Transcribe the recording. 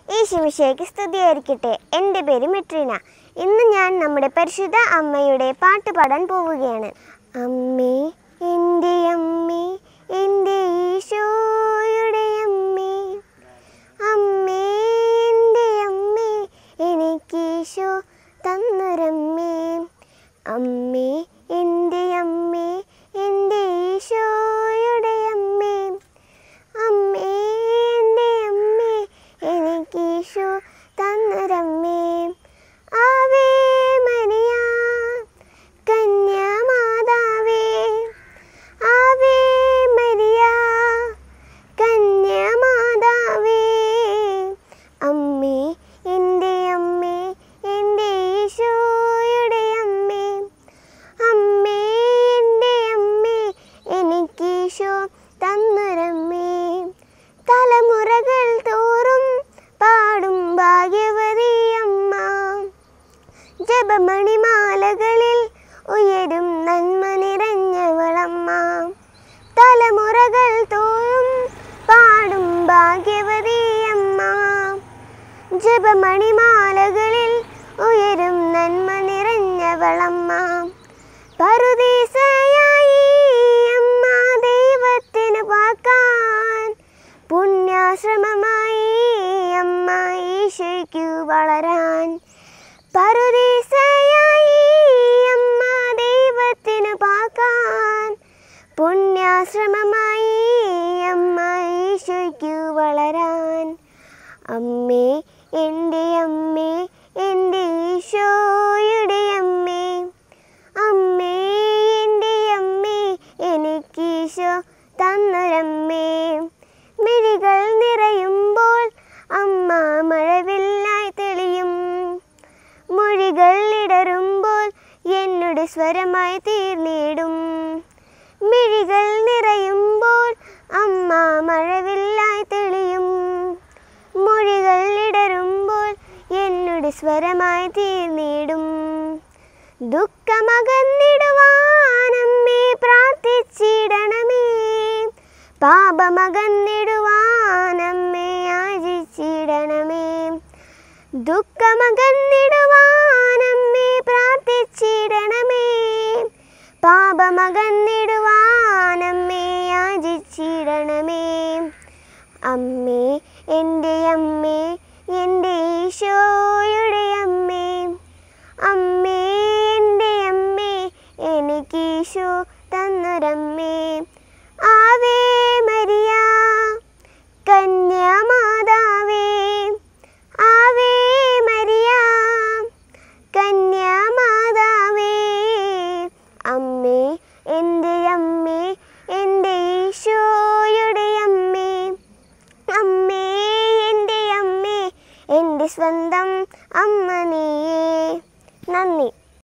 ഈ ശിവശേക്ക് സ്തുതിയായിരിക്കട്ടെ എൻ്റെ പേര് മെട്രീന ഇന്ന് ഞാൻ നമ്മുടെ പരിശുദ്ധ അമ്മയുടെ പാട്ട് പാടാൻ പോവുകയാണ് അമ്മേ എൻ്റെ അമ്മേ എൻ്റെ ഈശോയുടെ അമ്മേ അമ്മേ എൻ്റെ അമ്മേ എനിക്കീശോ തന്നൊരമ്മേ അമ്മേ എൻ്റെ അമ്മേ എൻ്റെ ഈശോയുടെ അമ്മേ അമ്മേ എൻ്റെ അമ്മേ എനിക്കീശോ തന്നൊരമ്മേ ആവേ മരിയ കന്യാമാതാവേ ആവേ മരിയ കന്യാമാതാവേ അമ്മേ എൻ്റെ അമ്മേ എൻ്റെ ഈശോയുടെ അമ്മേ അമ്മേ എൻ്റെ അമ്മേ എനിക്കീശോ തന്നൊരമ്മേ തലമുറകൾ തോറും പാടും ഭാഗ്യവതി അമ്മ ജപമണിമാലകളിൽ ഉയരും നന്മ നിറഞ്ഞവളമ്മ തലമുറകൾ തോറും പാടും ഭാഗ്യവതി അമ്മ ജപമണിമാലകളിൽ ഉയരും നന്മ നിറഞ്ഞവളമ്മ പറുദീസയായി അമ്മ ദൈവത്തിന് പാക്കാൻ പുണ്യാശ്രമമായി അമ്മ ഈശോയ്ക്കു വളരാൻ പറുദീസയായി അമ്മ ദൈവത്തിന് പാക്കാൻ പുണ്യാശ്രമമായി അമ്മ ഈശോയ്ക്കു വളരാൻ അമ്മേ എൻ്റെ അമ്മേ എൻ്റെ ഈശോയുടെ അമ്മേ അമ്മേ എൻ്റെ അമ്മേ എനിക്കീശോ തന്നൊരമ്മേ മിഴികൾ നിറയുമ്പോൾ അമ്മ മഴവില്ലായി തെളിയും മൊഴികൾ ഇടറുമ്പോൾ എന്നോട് സ്വരമായി തീർന്നിടും മിഴികൾ നിറയുമ്പോൾ അമ്മ മഴവില്ലായി തെളിയും മൊഴികൾ ഇടറുമ്പോൾ എന്നോട് സ്വരമായി തീർന്നിടും ദുഃഖമകന്നിടുവാനമ്മേ പ്രാർത്ഥിച്ചിടണമേ പാപമകന്നിടുവാനമ്മേ യാചിച്ചിടണമേ ദുഃഖമകന്നിടുവാനമ്മേ പ്രാർത്ഥിച്ചിടണമേ പാപമകന്നിടുവാനമ്മേ യാചിച്ചിടണമേ അമ്മേ എൻ്റെ അമ്മേ എൻ്റെ ഈശോയുടെ അമ്മേ അമ്മേ എൻ്റെ അമ്മേ എനിക്കീശോ തന്നൊരമ്മേ ആവേ മരിയ കന്യാമാതാവേ ആവേ മരിയ കന്യാമാതാവേ അമ്മേ എൻ്റെ അമ്മേ എൻ്റെ ഈശോയുടെ അമ്മേ അമ്മേ എൻ്റെ അമ്മേ എൻ്റെ സ്വന്തം അമ്മ നീയേ നന്ദി